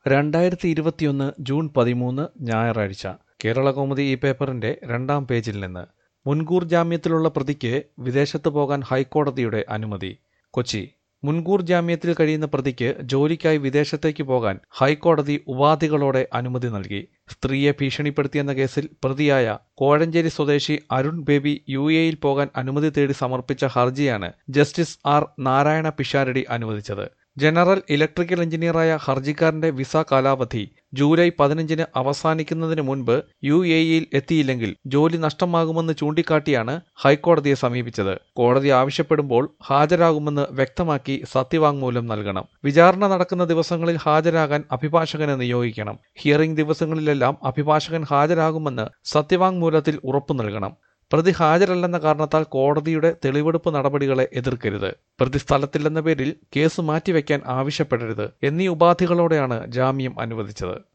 രണ്ടായിരത്തി ഇരുപത്തിയൊന്ന് ജൂൺ പതിമൂന്ന് ഞായറാഴ്ച കേരളകൗമുദി ഈ പേപ്പറിന്റെ രണ്ടാം പേജിൽ നിന്ന് മുൻകൂർ ജാമ്യത്തിലുള്ള പ്രതിക്ക് വിദേശത്ത് പോകാൻ ഹൈക്കോടതിയുടെ അനുമതി കൊച്ചി മുൻകൂർ ജാമ്യത്തിൽ കഴിയുന്ന പ്രതിക്ക് ജോലിക്കായി വിദേശത്തേക്ക് പോകാൻ ഹൈക്കോടതി ഉപാധികളോടെ അനുമതി നൽകി സ്ത്രീയെ ഭീഷണിപ്പെടുത്തിയെന്ന കേസിൽ പ്രതിയായ കോഴഞ്ചേരി സ്വദേശി അരുൺ ബേബി യു എയിൽ പോകാൻ അനുമതി തേടി സമർപ്പിച്ച ഹർജിയാണ് ജസ്റ്റിസ് ആർ നാരായണ പിഷാരടി അനുവദിച്ചത് ജനറൽ ഇലക്ട്രിക്കൽ എഞ്ചിനീയറായ ഹർജിക്കാരന്റെ വിസ കാലാവധി ജൂലൈ പതിനഞ്ചിന് അവസാനിക്കുന്നതിന് മുൻപ് യു എ ഇയിൽ എത്തിയില്ലെങ്കിൽ ജോലി നഷ്ടമാകുമെന്ന് ചൂണ്ടിക്കാട്ടിയാണ് ഹൈക്കോടതിയെ സമീപിച്ചത് കോടതി ആവശ്യപ്പെടുമ്പോൾ ഹാജരാകുമെന്ന് വ്യക്തമാക്കി സത്യവാങ്മൂലം നൽകണം വിചാരണ നടക്കുന്ന ദിവസങ്ങളിൽ ഹാജരാകാൻ അഭിഭാഷകനെ നിയോഗിക്കണം ഹിയറിംഗ് ദിവസങ്ങളിലെല്ലാം അഭിഭാഷകൻ ഹാജരാകുമെന്ന് സത്യവാങ്മൂലത്തിൽ ഉറപ്പു നൽകണം പ്രതി ഹാജരല്ലെന്ന കാരണത്താൽ കോടതിയുടെ തെളിവെടുപ്പ് നടപടികളെ എതിർക്കരുത് പ്രതി സ്ഥലത്തില്ലെന്ന പേരിൽ കേസ് മാറ്റിവെക്കാൻ ആവശ്യപ്പെടരുത് എന്നീ ഉപാധികളോടെയാണ് ജാമ്യം അനുവദിച്ചത്